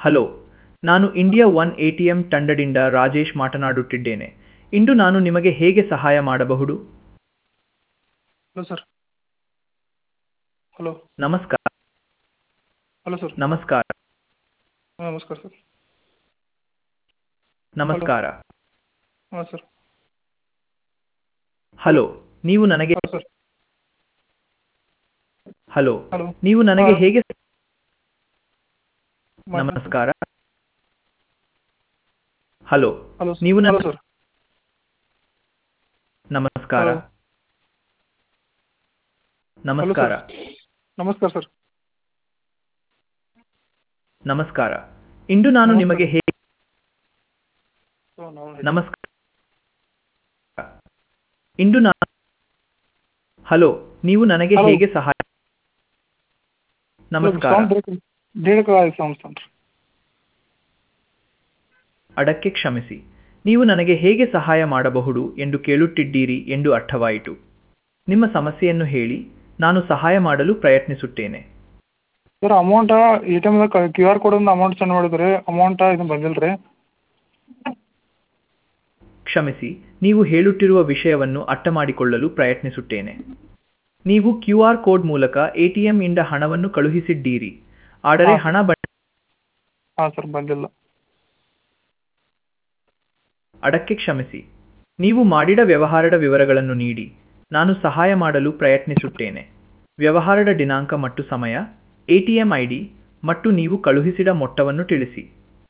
Hello ನಾನು India One A T M ತಂಡದಿಂದ ರಾಜೇಶ್ ಮಾತನಾಡುತ್ತಿದ್ದೇನೆ ಇಂದು ನಾನು ನಿಮಗೆ ಹೇಗೆ ಸಹಾಯ ಮಾಡಬಹುದು ಹಲೋ ಸರ್ ಹಲೋ ನಮಸ್ಕಾರ ಹಲೋ ಸರ್ ನಮಸ್ಕಾರ ಹಾಂ ನಮಸ್ಕಾರ ಸರ್ ನಮಸ್ಕಾರ ಹಾಂ ಸರ್ ಹಲೋ ನೀವು ನನಗೆ ಹಾಂ ಸರ್ ಹಲೋ ಹಲೋ ನೀವು ನನಗೆ ಹಾ. ಹೇಗೆ ಮಾತಾಡಿ. ನಮಸ್ಕಾರ ಹಲೋ ಹಲೋ ನೀವು ಹಲೋ ನನ್ನ ಸರ್ ನಮಸ್ಕಾರ ಹಲೋ. ಹಲೋ ನಮಸ್ಕಾರ ಸರ್ ನಮಸ್ಕಾರ ಸರ್ ನಮಸ್ಕಾರ ಇಂದು ನಾನು ನಮಸ್ಕಾರ. ನಿಮಗೆ ಹೇಗೆ ಸೊ ನಾವು ನಮಸ್ಕಾರ ಇಂದು ನಾನು ಹಲೋ ನೀವು ನನಗೆ ಹಲೋ. ಹೇಗೆ ಸಹಾಯ ನಮಸ್ಕಾರ ಸೌಂಡ್ ಬ್ರೇಕ್ ಬ್ರೇಕ್ ಆಗಿ ಸೌಂಡ್ ಸೌಂಡ್ ಅಡಕ್ಕೆ ಕ್ಷಮಿಸಿ ನೀವು ನನಗೆ ಹೇಗೆ ಸಹಾಯ ಮಾಡಬಹುದು ಎಂದು ಕೇಳುತ್ತಿದ್ದೀರಿ ಎಂದು ಅರ್ಥವಾಯಿತು ನಿಮ್ಮ ಸಮಸ್ಯೆಯನ್ನು ಹೇಳಿ ನಾನು ಸಹಾಯ ಮಾಡಲು ಪ್ರಯತ್ನಿಸುತ್ತೇನೆ ಸರ್ ಅಮೌಂಟ ಎ ಟಿ ಎಮ್ದಾಗ ಕ್ಯೂ ಆರ್ ಕೋಡಿಂದ ಅಮೌಂಟ್ ಸೆಂಡ್ ಮಾಡಿದ್ರಿ ಅಮೌಂಟ ಇದು ಬಂದಿಲ್ಲ ರೀ ಕ್ಷಮಿಸಿ ನೀವು ಹೇಳುತ್ತಿರುವ ವಿಷಯವನ್ನು ಅರ್ಥಮಾಡಿಕೊಳ್ಳಲು ಪ್ರಯತ್ನಿಸುತ್ತೇನೆ ನೀವು ಕ್ಯೂ ಆರ್ ಕೋಡ್ ಮೂಲಕ ಎಟಿಎಂ ಇಂದ ಹಣವನ್ನು ಕಳುಹಿಸಿದ್ದೀರಿ ಆದರೆ ಹಾ. ಹಣ ಬ- ಹಾಂ ಸರ್ ಬಂದಿಲ್ಲ ಅಡಕ್ಕೆ ಕ್ಷಮಿಸಿ ನೀವು ಮಾಡಿದ ವ್ಯವಹಾರದ ವಿವರಗಳನ್ನು ನೀಡಿ ನಾನು ಸಹಾಯ ಮಾಡಲು ಪ್ರಯತ್ನಿಸುತ್ತೇನೆ ವ್ಯವಹಾರದ ದಿನಾಂಕ ಮತ್ತು ಸಮಯ ಎಟಿಎಂ ಐಡಿ ಮತ್ತು ನೀವು ಕಳುಹಿಸಿದ ಮೊತ್ತವನ್ನು ತಿಳಿಸಿ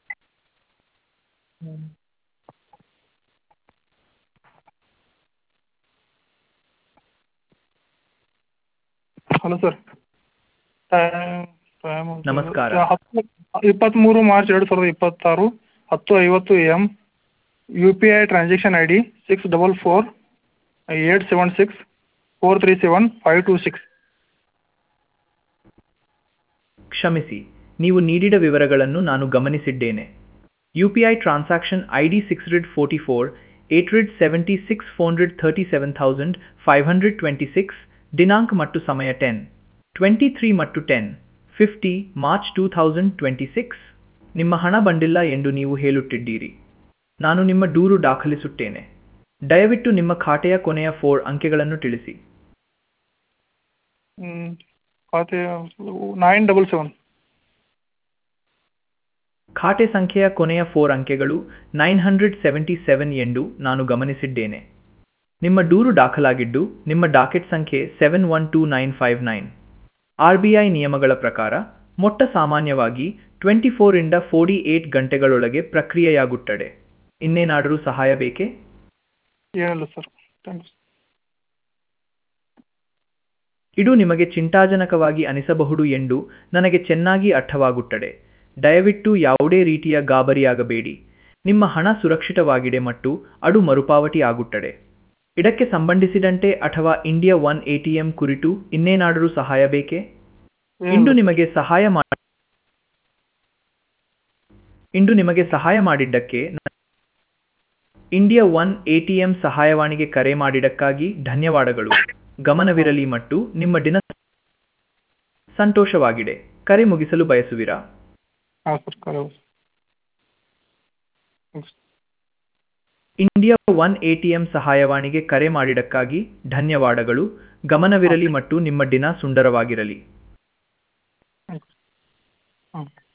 ಹಲೋ ಸರ್ ಟೈಮ್ ಟೈಮ್ ನಮಸ್ಕಾರ. ಹತ್ತು ಇಪ್ಪತ್ತ್ಮೂರು ಮಾರ್ಚ್ ಎರಡು ಸಾವಿರದ ಇಪ್ಪತ್ತಾರು ಹತ್ತು ಐವತ್ತು M U P I transaction I D six double four eight seven six four three seven five two six ಕ್ಷಮಿಸಿ ನೀವು ನೀಡಿದ ವಿವರಗಳನ್ನು ನಾನು ಗಮನಿಸಿದ್ದೇನೆ U P I transaction I D six hundred forty four eight hundred seventy six four hundred thirty seven thousand five hundred twenty six ದಿನಾಂಕ ಮತ್ತು ಸಮಯ ten twenty three ಮತ್ತು ten fifty March two thousand twenty six ನಿಮ್ಮ ಹಣ ಬಂದಿಲ್ಲ ಎಂದು ನೀವು ಹೇಳುತ್ತಿದ್ದೀರಿ ನಾನು ನಿಮ್ಮ ದೂರು ದಾಖಲಿಸುತ್ತೇನೆ ದಯವಿಟ್ಟು ನಿಮ್ಮ ಖಾತೆಯ ಕೊನೆಯ ಫೋರ್ ಅಂಕೆಗಳನ್ನು ತಿಳಿಸಿ ಖಾತೆ ನೈನ್ ಡಬಲ್ ಸೆವೆನ್ ಖಾತೆ ಸಂಖ್ಯೆಯ ಕೊನೆಯ ಫೋರ್ ಅಂಕೆಗಳು ನೈನ್ ಹಂಡ್ರೆಡ್ ಸೆವೆಂಟಿ ಸೆವೆನ್ ಎಂದು ನಾನು ಗಮನಿಸಿದ್ದೇನೆ ನಿಮ್ಮ ದೂರು ದಾಖಲಾಗಿದ್ದು ನಿಮ್ಮ ಡಾಕೆಟ್ ಸಂಖ್ಯೆ seven one two nine five nine R B I ನಿಯಮಗಳ ಪ್ರಕಾರ ಮೊಟ್ಟ ಸಾಮಾನ್ಯವಾಗಿ ಟ್ವೆಂಟಿ ಫೋರಿಂದ ಫೋರ್ಟಿ ಏಟ್ ಗಂಟೆಗಳೊಳಗೆ ಪ್ರಕ್ರಿಯೆಯಾಗುತ್ತದೆ ಇನ್ನೇನಾದರೂ ಸಹಾಯ ಬೇಕೇ ಏನಿಲ್ಲ ಸರ್ ಥ್ಯಾಂಕ್ ಯು ಇದು ನಿಮಗೆ ಚಿಂತಾಜನಕವಾಗಿ ಅನಿಸಬಹುದು ಎಂದು ನನಗೆ ಚೆನ್ನಾಗಿ ಅರ್ಥವಾಗುತ್ತದೆ ದಯವಿಟ್ಟು ಯಾವುದೇ ರೀತಿಯ ಗಾಬರಿಯಾಗಬೇಡಿ ನಿಮ್ಮ ಹಣ ಸುರಕ್ಷಿತವಾಗಿದೆ ಮತ್ತು ಅದು ಮರುಪಾವತಿ ಆಗುತ್ತದೆ ಇದಕ್ಕೆ ಸಂಬಂಧಿಸಿದಂತೆ ಅಥವಾ ಇಂಡಿಯಾ ಒನ್ ಎಟಿಎಂ ಕುರಿತು ಇನ್ನೇನಾದರೂ ಸಹಾಯ ಬೇಕೇ ಇಂದು ನಿಮಗೆ ಸಹಾಯ ಮಾ ಇಂದು ನಿಮಗೆ ಸಹಾಯ ಮಾಡಿದ್ದಕ್ಕೆ ನ- ಇಂಡಿಯಾ ಒನ್ ಎಟಿಎಂ ಸಹಾಯವಾಣಿಗೆ ಕರೆ ಮಾಡಿದ್ದಕ್ಕಾಗಿ ಧನ್ಯವಾದಗಳು ಗಮನವಿರಲಿ ಮತ್ತು ನಿಮ್ಮ ದಿನ ಸಂತೋಷವಾಗಿದೆ ಕರೆ ಮುಗಿಸಲು ಬಯಸುವಿರಾ ಹಾಂ ಸರ್ ಕರೆ ಇಂಡಿಯಾ ಒನ್ ಎಟಿಎಂ ಸಹಾಯವಾಣಿಗೆ ಕರೆ ಮಾಡಿದ್ದಕ್ಕಾಗಿ ಧನ್ಯವಾದಗಳು ಗಮನವಿರಲಿ ಮತ್ತು ನಿಮ್ಮ ದಿನ ಸುಂದರವಾಗಿರಲಿ ಹಾಂ